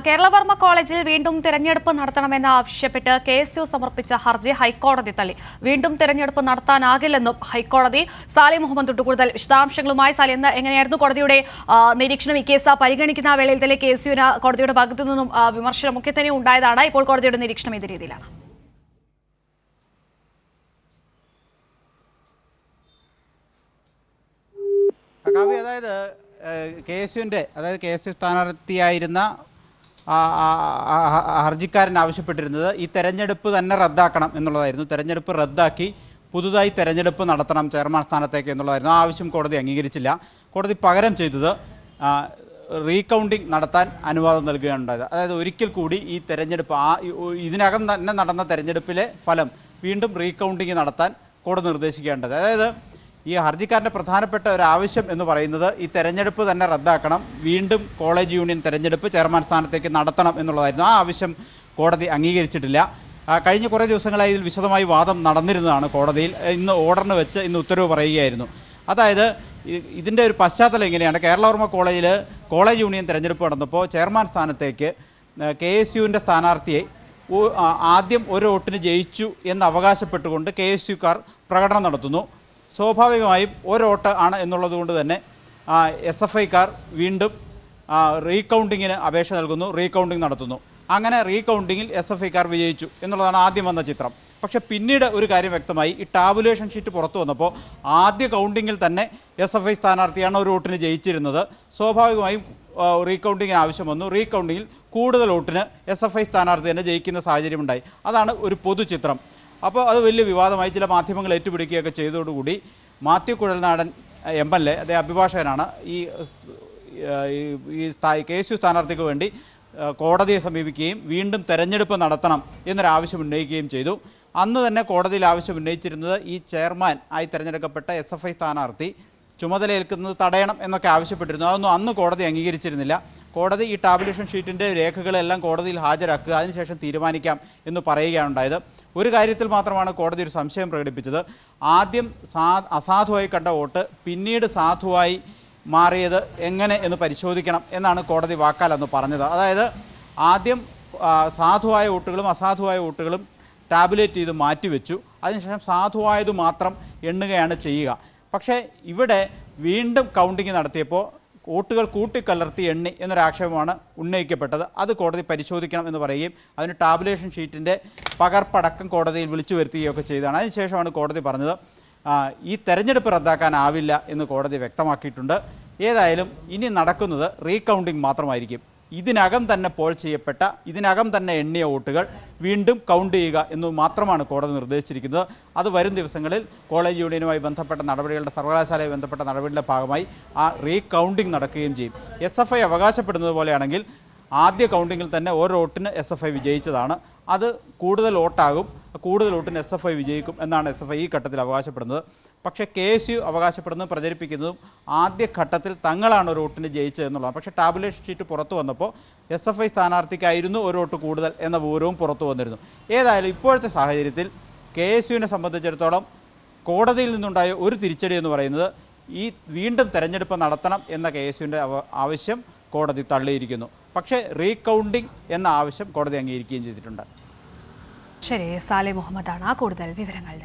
കേരളവർമ്മ കോളേജിൽ വീണ്ടും തിരഞ്ഞെടുപ്പ് നടത്തണമെന്ന് ആവശ്യപ്പെട്ട് കെ എസ് യു സമർപ്പിച്ച ഹർജി ഹൈക്കോടതി തള്ളി വീണ്ടും തിരഞ്ഞെടുപ്പ് നടത്താനാകില്ലെന്നും ഹൈക്കോടതി സാലി മുഹമ്മദ് തൊട്ട് കൂടുതൽ വിശദാംശങ്ങളുമായി സാലി എന്ന് എങ്ങനെയായിരുന്നു കോടതിയുടെ ആ, നിരീക്ഷണം ഈ കേസ് പരിഗണിക്കുന്ന വേളയിൽ തന്നെ കെ എസ് യുവിന് കോടതിയുടെ ഭാഗത്തു നിന്നും ആ, വിമർശനമൊക്കെ തന്നെ ഉണ്ടായതാണ് ഇപ്പോൾ കോടതിയുടെ നിരീക്ഷണം ഏത് രീതിയിലാണ് കാവ്യ അതായത് കെ എസ് യുവിൻ്റെ അതായത് കെ എസ് യു സ്ഥാനാർത്ഥിയായിരുന്ന ആ, ആ, ആ, ആ, ഹർജിക്കാരൻ ആവശ്യപ്പെട്ടിരുന്നത് ഈ തെരഞ്ഞെടുപ്പ് തന്നെ റദ്ദാക്കണം എന്നുള്ളതായിരുന്നു തെരഞ്ഞെടുപ്പ് റദ്ദാക്കി പുതുതായി തെരഞ്ഞെടുപ്പ് നടത്തണം ചെയർമാൻ സ്ഥാനത്തേക്ക് എന്നുള്ളതായിരുന്നു ആ ആവശ്യം കോടതി അംഗീകരിച്ചില്ല കോടതി പകരം ചെയ്തത് ആ, റീകൗണ്ടിംഗ് നടത്താൻ അനുവാദം നൽകുകയാണ് ഉണ്ടായത് അതായത് ഒരിക്കൽ കൂടി ഈ തെരഞ്ഞെടുപ്പ് ആ ഈ- ഒ- ഇതിനകം തന്നെ നടന്ന തെരഞ്ഞെടുപ്പിലെ ഫലം വീണ്ടും റീകൗണ്ടിംഗ് നടത്താൻ കോടതി നിർദ്ദേശിക്കേണ്ടത് അതായത് ഈ ഹർജിക്കാരൻ്റെ പ്രധാനപ്പെട്ട ഒരു ആവശ്യം എന്ന് പറയുന്നത് ഈ തെരഞ്ഞെടുപ്പ് തന്നെ റദ്ദാക്കണം വീണ്ടും കോളേജ് യൂണിയൻ തെരഞ്ഞെടുപ്പ് ചെയർമാൻ സ്ഥാനത്തേക്ക് നടത്തണം എന്നുള്ളതായിരുന്നു ആ ആവശ്യം കോടതി അംഗീകരിച്ചിട്ടില്ല ആ, കഴിഞ്ഞ കുറേ ദിവസങ്ങളായി ഇതിൽ വിശദമായി വാദം നടന്നിരുന്നതാണ് കോടതിയിൽ ഇന്ന് ഓർഡറിന് വെച്ച് ഇന്ന് ഉത്തരവ് പറയുകയായിരുന്നു അതായത് ഇ- ഇതിൻ്റെ ഒരു പശ്ചാത്തലം ഇങ്ങനെയാണ് കേരളവർമ്മ കോളേജിൽ കോളേജ് യൂണിയൻ തെരഞ്ഞെടുപ്പ് നടന്നപ്പോൾ ചെയർമാൻ സ്ഥാനത്തേക്ക് കെ എസ് യുവിൻ്റെ സ്ഥാനാർത്ഥിയെ ഒ- ആ- ആദ്യം ഒരു വോട്ടിന് ജയിച്ചു എന്ന് അവകാശപ്പെട്ടുകൊണ്ട് കെ എസ് യുക്കാർ പ്രകടനം നടത്തുന്നു സ്വാഭാവികമായും ഒരു വോട്ട് ആണ് എന്നുള്ളത് കൊണ്ട് തന്നെ എസ് എഫ് ഐക്കാർ വീണ്ടും ആ, റീകൗണ്ടിങ്ങിന് അപേക്ഷ നൽകുന്നു റീകൗണ്ടിങ് നടത്തുന്നു അങ്ങനെ റീകൗണ്ടിങ്ങിൽ എസ് എഫ് ഐക്കാർ വിജയിച്ചു എന്നുള്ളതാണ് ആദ്യം വന്ന ചിത്രം പക്ഷേ പിന്നീട് ഒരു കാര്യം വ്യക്തമായി ഈ ടാബുലേഷൻ ഷീറ്റ് പുറത്തു വന്നപ്പോൾ ആദ്യ കൗണ്ടിങ്ങിൽ തന്നെ എസ് എഫ് ഐ സ്ഥാനാർത്ഥിയാണ് ഒരു വോട്ടിന് ജയിച്ചിരുന്നത് സ്വാഭാവികമായും ആ, റീകൗണ്ടിങ്ങിന് ആവശ്യം വന്നു റീകൗണ്ടിങ്ങിൽ കൂടുതൽ വോട്ടിന് എസ് എഫ് ഐ സ്ഥാനാർത്ഥി തന്നെ ജയിക്കുന്ന സാഹചര്യമുണ്ടായി അതാണ് ഒരു പൊതുചിത്രം അപ്പോൾ അത് വലിയ വിവാദമായി ചില മാധ്യമങ്ങൾ ഏറ്റുപിടിക്കുകയൊക്കെ ചെയ്തതോടുകൂടി Mathew Kuzhalnadan M L A അദ്ദേഹം അഭിഭാഷകനാണ് ഈ ഏഹ്, ഈ- ഈ സ്ഥാ- കെ എസ് യു സ്ഥാനാർത്ഥിക്ക് വേണ്ടി ഏഹ്, കോടതിയെ സമീപിക്കുകയും വീണ്ടും തെരഞ്ഞെടുപ്പ് നടത്തണം എന്നൊരാവശ്യം ഉന്നയിക്കുകയും ചെയ്തു അന്ന് തന്നെ കോടതിയിൽ ആവശ്യം ഉന്നയിച്ചിരുന്നത് ഈ ചെയർമാൻ ആയി തിരഞ്ഞെടുക്കപ്പെട്ട എസ് എഫ് ഐ സ്ഥാനാർത്ഥി ചുമതലയേൽക്കുന്നത് തടയണം എന്നൊക്കെ ആവശ്യപ്പെട്ടിരുന്നു അതൊന്നും അന്ന് കോടതി അംഗീകരിച്ചിരുന്നില്ല കോടതി ഈ ടാബുലേഷൻ ഷീറ്റിൻ്റെ രേഖകളെല്ലാം കോടതിയിൽ ഹാജരാക്കുക അതിനുശേഷം തീരുമാനിക്കാം എന്ന് പറയുകയാണ് ഉണ്ടായത് ഒരു കാര്യത്തിൽ മാത്രമാണ് കോടതി ഒരു സംശയം പ്രകടിപ്പിച്ചത് ആദ്യം സാ അസാധുവായി കണ്ട വോട്ട് പിന്നീട് സാധുവായി മാറിയത് എങ്ങനെ എന്ന് പരിശോധിക്കണം എന്നാണ് കോടതി വാക്കാൽ അന്ന് പറഞ്ഞത് അതായത് ആദ്യം ആ, സാധുവായ വോട്ടുകളും അസാധുവായ വോട്ടുകളും ടാബുലേറ്റ് ചെയ്ത് മാറ്റിവെച്ചു അതിനുശേഷം സാധുവായത് മാത്രം എണ്ണുകയാണ് ചെയ്യുക പക്ഷേ ഇവിടെ വീണ്ടും കൗണ്ടിങ് നടത്തിയപ്പോൾ വോട്ടുകൾ കൂട്ടിക്കലർത്തി എണ്ണി എന്നൊരാക്ഷേപമാണ് ഉന്നയിക്കപ്പെട്ടത് അത് കോടതി പരിശോധിക്കണം എന്ന് പറയുകയും അതിന് ടാബുലേഷൻ ഷീറ്റിൻ്റെ പകർപ്പടക്കം കോടതിയിൽ വിളിച്ചു വരുത്തുകയൊക്കെ ചെയ്തതാണ് അതിനുശേഷമാണ് കോടതി പറഞ്ഞത് ആ, ഈ തെരഞ്ഞെടുപ്പ് റദ്ദാക്കാനാവില്ല എന്ന് കോടതി വ്യക്തമാക്കിയിട്ടുണ്ട് ഏതായാലും ഇനി നടക്കുന്നത് റീകൗണ്ടിങ് മാത്രമായിരിക്കും ഇതിനകം തന്നെ പോൾ ചെയ്യപ്പെട്ട ഇതിനകം തന്നെ എണ്ണിയ വോട്ടുകൾ വീണ്ടും കൗണ്ട് ചെയ്യുക എന്ന് മാത്രമാണ് കോടതി നിർദ്ദേശിച്ചിരിക്കുന്നത് അത് വരും ദിവസങ്ങളിൽ കോളേജ് യൂണിയനുമായി ബന്ധപ്പെട്ട നടപടികളുടെ സർവകലാശാലയുമായി ബന്ധപ്പെട്ട നടപടികളുടെ ഭാഗമായി ആ റീകൗണ്ടിംഗ് നടക്കുകയും ചെയ്യും എസ് എഫ് ഐ അവകാശപ്പെടുന്നത് പോലെയാണെങ്കിൽ ആദ്യ കൗണ്ടിങ്ങിൽ തന്നെ ഓരോ വോട്ടിന് എസ് എഫ് ഐ വിജയിച്ചതാണ് അത് കൂടുതൽ വോട്ടാകും കൂടുതൽ വോട്ടിന് എസ് എഫ് ഐ വിജയിക്കും എന്നാണ് എസ് എഫ് ഐ ഈ ഘട്ടത്തിൽ അവകാശപ്പെടുന്നത് പക്ഷേ കെ എസ് യു അവകാശപ്പെടുന്നതും പ്രചരിപ്പിക്കുന്നതും ആദ്യ ഘട്ടത്തിൽ തങ്ങളാണ് ഒരു വോട്ടിന് ജയിച്ചത് എന്നുള്ളതാണ് പക്ഷേ ടാബുലേഷൻ ഷീറ്റ് പുറത്തു വന്നപ്പോൾ എസ് എഫ് ഐ സ്ഥാനാർത്ഥിക്കായിരുന്നു ഒരു വോട്ട് കൂടുതൽ എന്ന വിവരവും പുറത്തു വന്നിരുന്നു ഏതായാലും ഇപ്പോഴത്തെ സാഹചര്യത്തിൽ കെ എസ് യുവിനെ സംബന്ധിച്ചിടത്തോളം കോടതിയിൽ നിന്നുണ്ടായ ഒരു തിരിച്ചടി എന്ന് പറയുന്നത് ഈ വീണ്ടും തെരഞ്ഞെടുപ്പ് നടത്തണം എന്ന കെ എസ് യുവിൻ്റെ ആവശ്യം കോടതി തള്ളിയിരിക്കുന്നു പക്ഷേ റീകൗണ്ടിംഗ് എന്ന ആവശ്യം കോടതി അംഗീകരിക്കുകയും ചെയ്തിട്ടുണ്ട് ശരി സാലെ മുഹമ്മദാണ് കൂടുതൽ വിവരങ്ങൾ